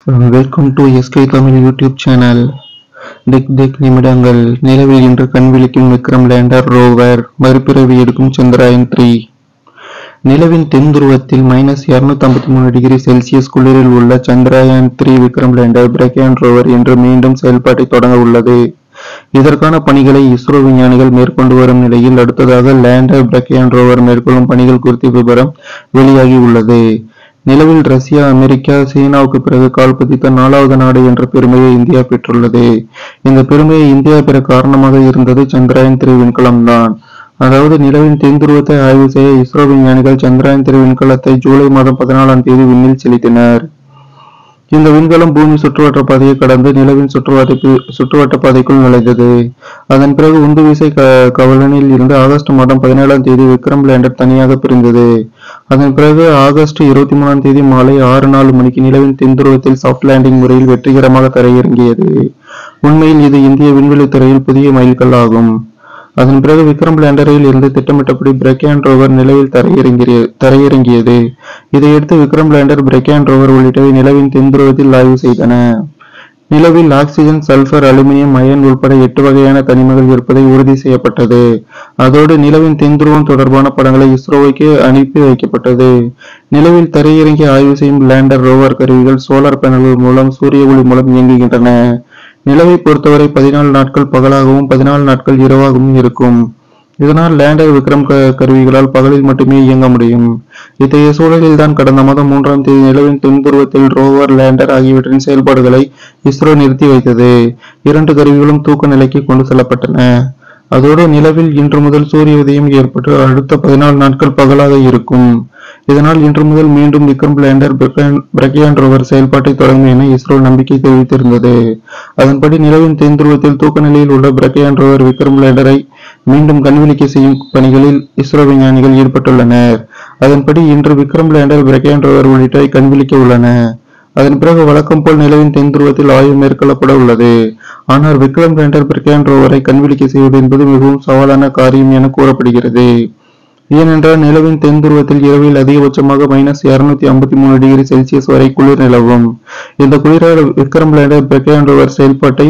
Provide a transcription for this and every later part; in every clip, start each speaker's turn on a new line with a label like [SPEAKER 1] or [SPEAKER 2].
[SPEAKER 1] welcome to S K Tamil YouTube channel திக் திக் நிமிடங்கள் நிலவில் இன்று கண்விழிக்கும் விக்ரம் லேண்டர் ரோவர் மறுபிறவி எடுக்கும் சந்திராயன் த்ரீ நிலவின் தென் துருவத்தில் மைனஸ் இருநூத்தி ஐம்பத்தி மூணு டிகிரி செல்சியஸ் குளிரில் உள்ள Chandrayaan three Vikram lander Pragyan rover இன்று மீண்டும் செயல்பாட்டை தொடங்க உள்ளது இதற்கான பணிகளை இஸ்ரோ விஞ்ஞானிகள் மேற்கொண்டு வரும் நிலையில் அடுத்ததாக லேண்டர் பிரக்யான் ரோவர் மேற்கொள்ளும் பணிகள் குறித்த விவரம் வெளியாகி உள்ளது நிலவில் ரஷ்யா அமெரிக்கா சீனாவுக்கு பிறகு கால் பதித்த நாலாவது நாடு என்ற பெருமையை இந்தியா பெற்றுள்ளது இந்த பெருமையை இந்தியா பெற காரணமாக இருந்தது சந்திராயன் திரு விண்கலம் தான் அதாவது நிலவின் தென்துருவத்தை ஆய்வு செய்ய இஸ்ரோ விஞ்ஞானிகள் சந்திராயன் திரு விண்கலத்தை ஜூலை மாதம் பதினாலாம் தேதி விண்ணில் செலுத்தினர் இந்த விண்கலம் பூமி சுற்றுவட்ட பாதையை கடந்து நிலவின் சுற்றுவட்ட சுற்றுவட்ட பாதைக்குள் நுழைந்தது அதன் பிறகு உந்து விசை க கவலனில் இருந்து ஆகஸ்ட் மாதம் பதினேழாம் தேதி விக்ரம் லேண்டர் தனியாக பிரிந்தது அதன் பிறகு ஆகஸ்ட் இருபத்தி மூணாம் தேதி மாலை ஆறு நாலு மணிக்கு நிலவின் தென்துருவத்தில் சாஃப்ட் லேண்டிங் முறையில் வெற்றிகரமாக தரையிறங்கியது உண்மையில் இது இந்திய விண்வெளி துறையில் புதிய மைல்கல் ஆகும் அதன் பிறகு விக்ரம் லேண்டரில் இருந்து திட்டமிட்டபடி பிரக்யான் ரோவர் நிலவில் தரையிறங்கிய தரையிறங்கியது இதையடுத்து விக்ரம் லேண்டர் பிரக்யான் ரோவர் உள்ளிட்டவை நிலவின் தென்துருவத்தில் ஆய்வு செய்தன நிலவில் ஆக்சிஜன் சல்பர் அலுமினியம் அயன் உட்பட எட்டு வகையான தனிமங்கள் இருப்பதை உறுதி செய்யப்பட்டது அதோடு நிலவின் தென்துருவம் தொடர்பான படங்களை இஸ்ரோவுக்கு அனுப்பி வைக்கப்பட்டது நிலவில் தரையிறங்கி ஆய்வு செய்யும் லேண்டர் ரோவர் கருவிகள் சோலார் பேனல்கள் மூலம் சூரிய ஒளி மூலம் இயங்குகின்றன நிலவை பொறுத்தவரை பதினாலு நாட்கள் பகலாகவும் பதினாலு நாட்கள் இரவாகவும் இருக்கும் இதனால் லேண்டர் விக்ரம் க- கருவிகளால் பகலில் மட்டுமே இயங்க முடியும் இத்தகைய சூழலில் தான் கடந்த மாதம் மூன்றாம் தேதி நிலவின் தென்புருவத்தில் ரோவர் லேண்டர் ஆகியவற்றின் செயல்பாடுகளை இஸ்ரோ நிறுத்தி வைத்தது இரண்டு கருவிகளும் தூக்க நிலைக்கு கொண்டு செல்லப்பட்டன அதோடு நிலவில் இன்று முதல் சூரிய உதயம் ஏற்பட்டு அடுத்த பதினாலு நாட்கள் பகலாக இருக்கும் இதனால் இன்று முதல் மீண்டும் விக்ரம் லேண்டர் பிரக்யான்- பிரக்யான் ரோவர் செயல்பாட்டை தொடங்கும் என இஸ்ரோ நம்பிக்கை தெரிவித்திருந்தது அதன்படி நிலவின் தென்துருவத்தில் தூக்க நிலையில் உள்ள பிரக்யான் ரோவர் விக்ரம் லேண்டரை மீண்டும் கண்விழிக்க செய்யும் பணிகளில் இஸ்ரோ விஞ்ஞானிகள் ஈடுபட்டுள்ளனர் அதன்படி இன்று விக்ரம் லேண்டர் பிரக்யான் ரோவர் உள்ளிட்டவை கண்விழிக்க உள்ளன அதன் பிறகு வழக்கம் போல் நிலவின் தென் துருவத்தில் ஆய்வு மேற்கொள்ளப்பட உள்ளது ஆனால் விக்ரம் லேண்டர் பிரக்யான் ரோவரை கண்விழிக்க செய்வது என்பது மிகவும் சவாலான காரியம் என கூறப்படுகிறது ஏனென்றால் நிலவின் தென் துருவத்தில் இரவில் அதிகபட்சமாக மைனஸ் இருநூத்தி ஐம்பத்தி மூணு டிகிரி செல்சியஸ் வரை குளிர் நிலவும் இந்த குளிரால் விக்ரம் லேண்டர் பிரக்யான் ரோவர் செயல்பாட்டை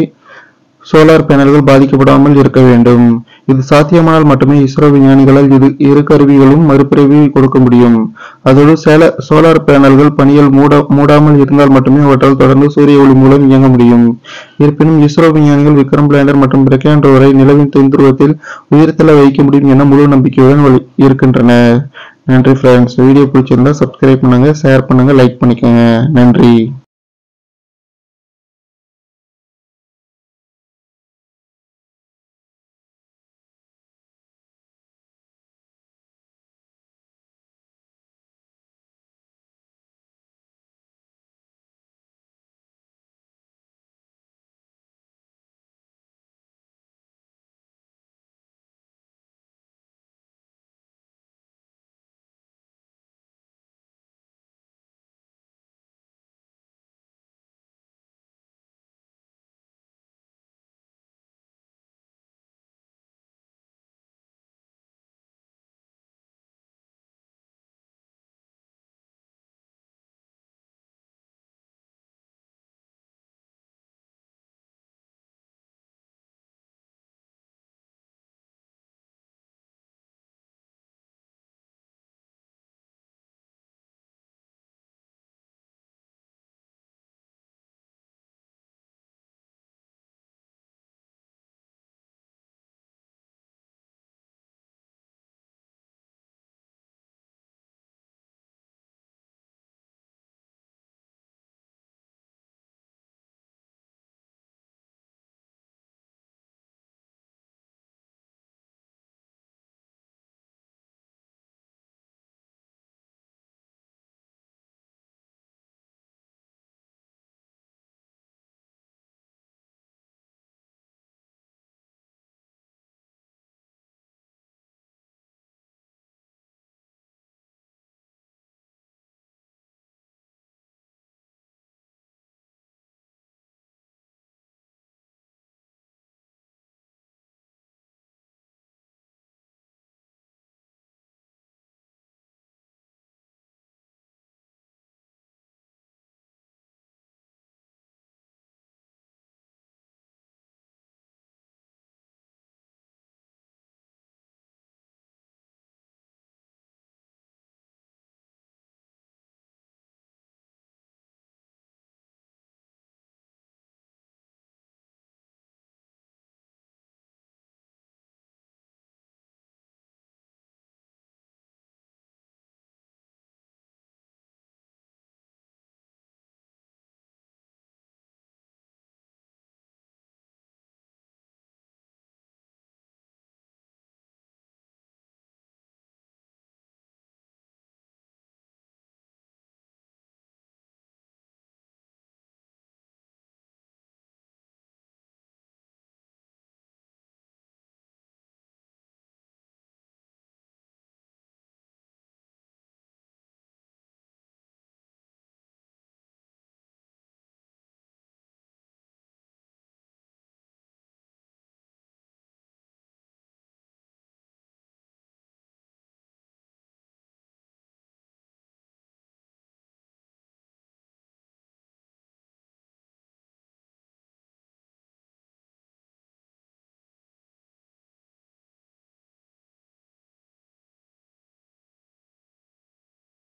[SPEAKER 1] சோலார் பேனல்கள் பாதிக்கப்படாமல் இருக்க வேண்டும் இது சாத்தியமானால் மட்டுமே இஸ்ரோ விஞ்ஞானிகளால் இது இரு கருவிகளும் மறுபிறவி கொடுக்க முடியும் அதோடு சேல சோலார் பேனல்கள் பணியில் மூட மூடாமல் இருந்தால் மட்டுமே அவற்றால் தொடர்ந்து சூரிய ஒளி மூலம் இயங்க முடியும் இருப்பினும் இஸ்ரோ விஞ்ஞானிகள் விக்ரம் லேண்டர் மற்றும் பிரக்யான் ரோவரை நிலவின் தென்துருவத்தில் உயிர்த்தல வைக்க முடியும் என முழு நம்பிக்கையுடன் வழி- இருக்கின்றனர் நன்றி ஃப்ரெண்ட்ஸ் வீடியோ பிடிச்சிருந்தா சப்ஸ்கிரைப் பண்ணுங்க ஷேர் பண்ணுங்க லைக் பண்ணிக்கோங்க நன்றி